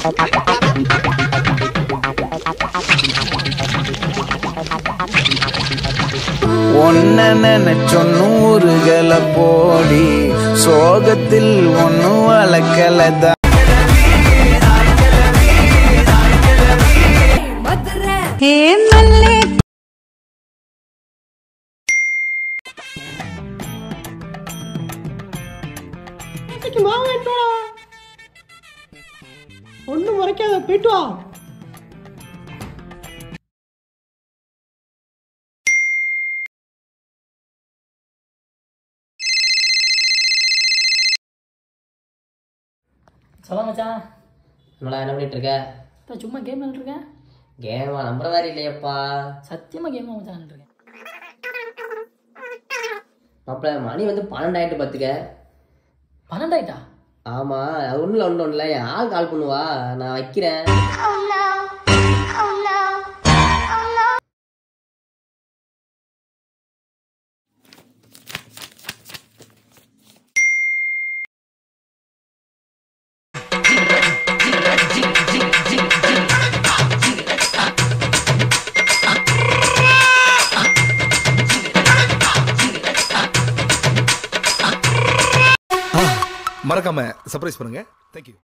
ஒன்ன நினைச்சொ நூறுகளை போடி சோகத்தில் ஒன்னு வளர்க்கலதா ஹே மல்லே இன்னைக்கு மாவு வேண்டாம் ஒன்றும் முறைக்காத போயிட்டு வா சொல்ல மச்சான் என்னடா என்ன பண்ணிட்டு இருக்க இப்போ சும்மா கேம் விளையாண்டுருக்கேன் கேமா நம்புற மாதிரி இல்லையப்பா சத்தியமாக கேம் மச்சான் விளையாண்டுருக்கேன் மாப்பிள்ள மணி வந்து பன்னெண்டாயிட்டு பார்த்துக்க பன்னெண்டாயிட்டா ஆமா அது ஒண்ணுல ஒண்ணு ஒண்ணுல யார் கால் பண்ணுவா நான் வைக்கிறேன் மறக்காம சர்ப்ரைஸ் பண்ணுங்க தேங்க்யூ